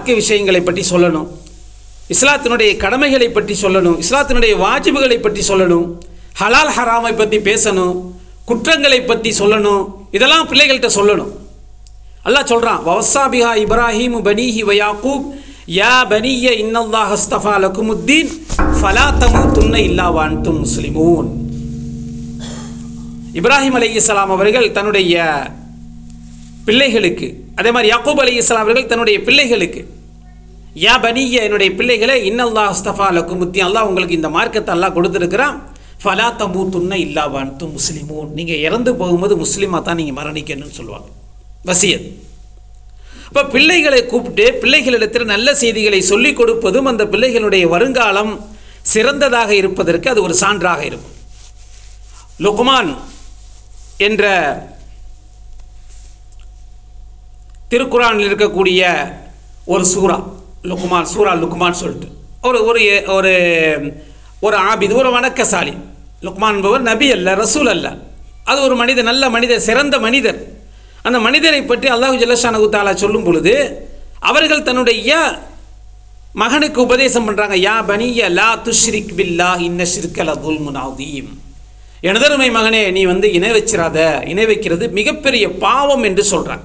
மார்க்க விஷயங்களை பற்றி சொல்லணும் இஸ்லாத்தினுடைய கடமைகளை பற்றி சொல்லணும் இஸ்லாத்தினுடைய வாஜிபுகளை பற்றி சொல்லணும் ஹலால் ஹராமை பற்றி பேசணும் குற்றங்களை பற்றி சொல்லணும் இதெல்லாம் பிள்ளைகள்கிட்ட சொல்லணும் அல்லாஹ் சொல்கிறான் வவசாபிஹா இப்ராஹிம் பனீஹி வயாக்கூப் யா பனிய இன்னல்லாஹ் அஸ்தஃபா லகுமுத்தீன் ஃபலா தமுத்துன்ன இல்லா வான்தும் முஸ்லிமூன் இப்ராஹிம் அலைஹிஸ்ஸலாம் அவர்கள் தன்னுடைய பிள்ளைகளுக்கு அதே மாதிரி யாக்கூப் அலைஹிஸ்ஸலாம் அவர்கள் தன்னுடைய பிள்ளைகளுக்கு யா பனிய என்னுடைய பிள்ளைகளை இன்னல்லாஹ் அஸ்தஃபா லகுமுத்தீன் அல்லாஹ் உங்களுக்கு இந்த மார்க்கத்தை அல்லாஹ் கொடுத்துருக்கிறான் ஃபலா தமுத்துன்ன இல்லா வான்தும் முஸ்லிமூன் நீங்கள் இறந்து போகும்போது முஸ்லீமாக தான் நீங்கள் மரணிக்கணும்னு சொல்லுவாங்க வசியத் அப்போ பிள்ளைகளை கூப்பிட்டு பிள்ளைகளிடத்தில் நல்ல செய்திகளை சொல்லிக் கொடுப்பதும் அந்த பிள்ளைகளுடைய வருங்காலம் சிறந்ததாக இருப்பதற்கு அது ஒரு சான்றாக இருக்கும் லுக்மான் என்ற திருக்குறானில் இருக்கக்கூடிய ஒரு சூரா லுக்மான் சூரா லுக்மான் சொல்லிட்டு ஒரு ஒரு ஒரு ஒரு ஆபிது ஒரு வணக்கசாலி லுக்மான் என்பவர் நபி அல்ல ரசூல் அல்ல அது ஒரு மனிதர் நல்ல மனிதர் சிறந்த மனிதர் அந்த மனிதரை பற்றி அல்லாஹு ஜல்லஷானு தாலா சொல்லும் பொழுது அவர்கள் தன்னுடைய மகனுக்கு உபதேசம் பண்ணுறாங்க யா பனிய லா துஷ்ரிக் பில்லா இன்ன ஷிர்கல துல்முனாதீம் எனதருமை மகனே நீ வந்து இணை வச்சிராத இணை வைக்கிறது மிகப்பெரிய பாவம் என்று சொல்கிறான்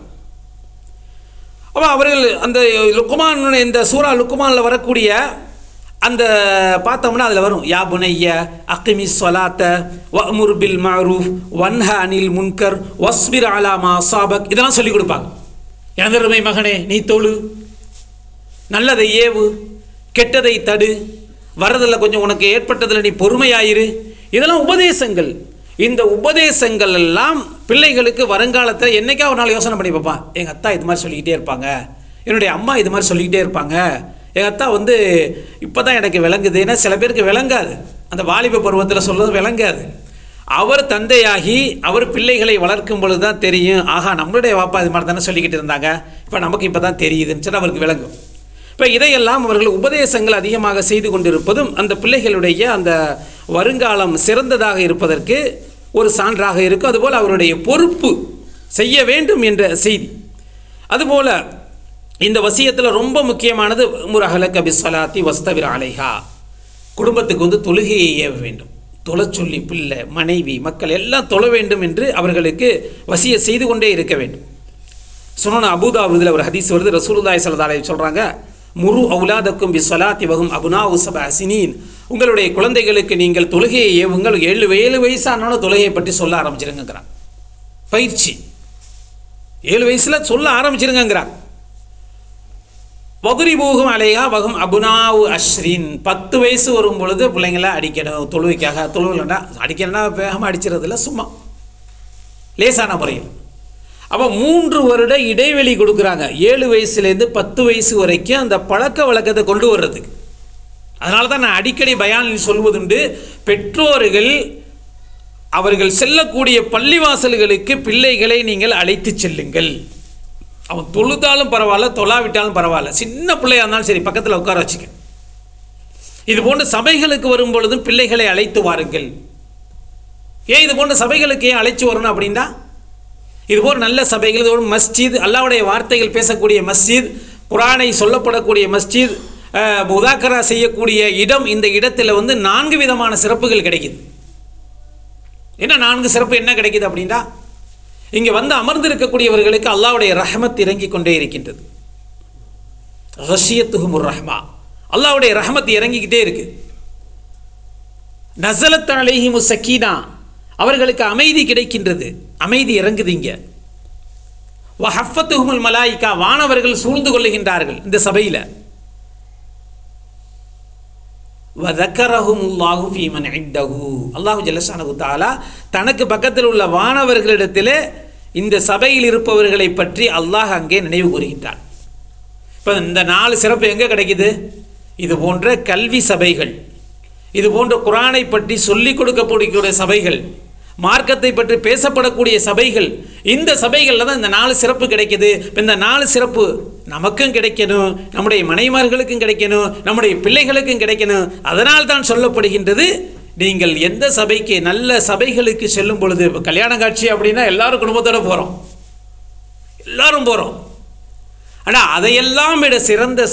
அப்போ அவர்கள் அந்த லுக்குமான் இந்த சூரா லுக்குமானில் வரக்கூடிய அந்த பார்த்தோம்னா அதில் வரும் யா புனைய அக்கிமி சொலாத்த வமுர் பில் மரூஃப் வன்ஹ அனில் முன்கர் வஸ்பிர் அலா மா சாபக் இதெல்லாம் சொல்லிக் கொடுப்பாங்க எனதருமை மகனே நீ தொழு நல்லதை ஏவு கெட்டதை தடு வரதில் கொஞ்சம் உனக்கு ஏற்பட்டதில் நீ பொறுமையாயிரு இதெல்லாம் உபதேசங்கள் இந்த உபதேசங்கள் எல்லாம் பிள்ளைகளுக்கு வருங்காலத்தில் என்னைக்கா ஒரு நாள் யோசனை பண்ணி பார்ப்பான் எங்கள் அத்தா இது மாதிரி சொல்லிக்கிட்டே இருப்பாங்க என்னுடைய அம்மா இது மாதிரி சொல்லிக்கிட்டே இருப்பாங்க எங்கள் அத்தா வந்து இப்போ தான் எனக்கு விளங்குது ஏன்னா சில பேருக்கு விளங்காது அந்த வாலிப பருவத்தில் சொல்கிறது விளங்காது அவர் தந்தையாகி அவர் பிள்ளைகளை வளர்க்கும் பொழுது தான் தெரியும் ஆஹா நம்மளுடைய வாப்பா இது மாதிரி தானே சொல்லிக்கிட்டு இருந்தாங்க இப்போ நமக்கு இப்போ தான் தெரியுதுன்னு சொல்லி அவருக்கு விளங்கும் இப்போ இதையெல்லாம் அவர்கள் உபதேசங்கள் அதிகமாக செய்து கொண்டிருப்பதும் அந்த பிள்ளைகளுடைய அந்த வருங்காலம் சிறந்ததாக இருப்பதற்கு ஒரு சான்றாக இருக்கும் அதுபோல் அவருடைய பொறுப்பு செய்ய வேண்டும் என்ற செய்தி அதுபோல் இந்த வசியத்தில் ரொம்ப முக்கியமானது முரஹல கபி சலாத்தி வஸ்தவிர அலைஹா குடும்பத்துக்கு வந்து தொழுகையை ஏவ வேண்டும் தொலை சொல்லி பிள்ளை மனைவி மக்கள் எல்லாம் தொழ வேண்டும் என்று அவர்களுக்கு வசிய செய்து கொண்டே இருக்க வேண்டும் சொன்ன அபுதாபுதில் ஒரு ஹதீஸ் வருது ரசூலுல்லாய் சல்லா சொல்கிறாங்க முரு அவுலாதக்கும் பி சொலாத்தி வகும் அபுனா உசப அசினீன் உங்களுடைய குழந்தைகளுக்கு நீங்கள் தொழுகையை ஏவுங்கள் ஏழு ஏழு வயசானாலும் தொழுகையை பற்றி சொல்ல ஆரம்பிச்சிருங்கிறான் பயிற்சி ஏழு வயசில் சொல்ல ஆரம்பிச்சிருங்கிறான் வகுரி போகும் அலையா வகும் அபுனாவு அஸ்ரின் பத்து வயசு வரும் பொழுது பிள்ளைங்கள அடிக்கணும் தொழுவைக்காக தொழுவில்னா அடிக்கணும்னா வேகமாக அடிச்சிடறதில்ல சும்மா லேசான முறையில் அப்போ மூன்று வருட இடைவெளி கொடுக்குறாங்க ஏழு வயசுலேருந்து பத்து வயசு வரைக்கும் அந்த பழக்க வழக்கத்தை கொண்டு வர்றதுக்கு அதனால தான் நான் அடிக்கடி பயானில் சொல்வதுண்டு பெற்றோர்கள் அவர்கள் செல்லக்கூடிய பள்ளிவாசல்களுக்கு பிள்ளைகளை நீங்கள் அழைத்து செல்லுங்கள் அவன் தொழுதாலும் பரவாயில்ல தொழாவிட்டாலும் பரவாயில்ல சின்ன பிள்ளையாக இருந்தாலும் சரி பக்கத்தில் உட்கார வச்சுக்க இது போன்ற சபைகளுக்கு வரும் பொழுதும் பிள்ளைகளை அழைத்து வாருங்கள் ஏன் இது போன்ற சபைகளுக்கு ஏன் அழைச்சி வரணும் அப்படின்னா இது போன்ற நல்ல சபைகள் இது ஒரு மஸ்ஜித் அல்லாவுடைய வார்த்தைகள் பேசக்கூடிய மஸ்ஜித் குரானை சொல்லப்படக்கூடிய மஸ்ஜித் முதாக்கரா செய்யக்கூடிய இடம் இந்த இடத்துல வந்து நான்கு விதமான சிறப்புகள் கிடைக்குது என்ன நான்கு சிறப்பு என்ன கிடைக்குது அப்படின்னா இங்கே வந்து அமர்ந்திருக்கக்கூடியவர்களுக்கு அல்லாவுடைய ரஹமத் இறங்கி கொண்டே இருக்கின்றது ரஷியத்துஹுமுர் ரஹ்மா அல்லாவுடைய ரஹமத் இறங்கிக்கிட்டே இருக்கு நசலத் அலைஹிமு சக்கீனா அவர்களுக்கு அமைதி கிடைக்கின்றது அமைதி இறங்குது இங்கே வஹஃபத்துஹுமுல் மலாயிகா வானவர்கள் சூழ்ந்து கொள்ளுகின்றார்கள் இந்த சபையில் வதக்கரஹுமுல்லாஹு ஃபீமன் இந்தஹு அல்லாஹு ஜல்லஷானு தாலா தனக்கு பக்கத்தில் உள்ள வானவர்களிடத்தில் இந்த சபையில் இருப்பவர்களை பற்றி அல்லாஹ் அங்கே நினைவு கூறுகின்றான் இப்போ இந்த நாலு சிறப்பு எங்கே கிடைக்குது இது போன்ற கல்வி சபைகள் இது போன்ற குரானை பற்றி சொல்லிக் கொடுக்கக்கூடிய சபைகள் மார்க்கத்தை பற்றி பேசப்படக்கூடிய சபைகள் இந்த சபைகளில் தான் இந்த நாலு சிறப்பு கிடைக்குது இந்த நாலு சிறப்பு நமக்கும் கிடைக்கணும் நம்முடைய மனைமார்களுக்கும் கிடைக்கணும் நம்முடைய பிள்ளைகளுக்கும் கிடைக்கணும் அதனால் தான் சொல்லப்படுகின்றது நீங்கள் எந்த சபைக்கு நல்ல சபைகளுக்கு செல்லும் பொழுது இப்போ கல்யாண காட்சி அப்படின்னா எல்லாரும் குடும்பத்தோடு போகிறோம் எல்லாரும் போகிறோம் ஆனால் அதையெல்லாம் விட சிறந்த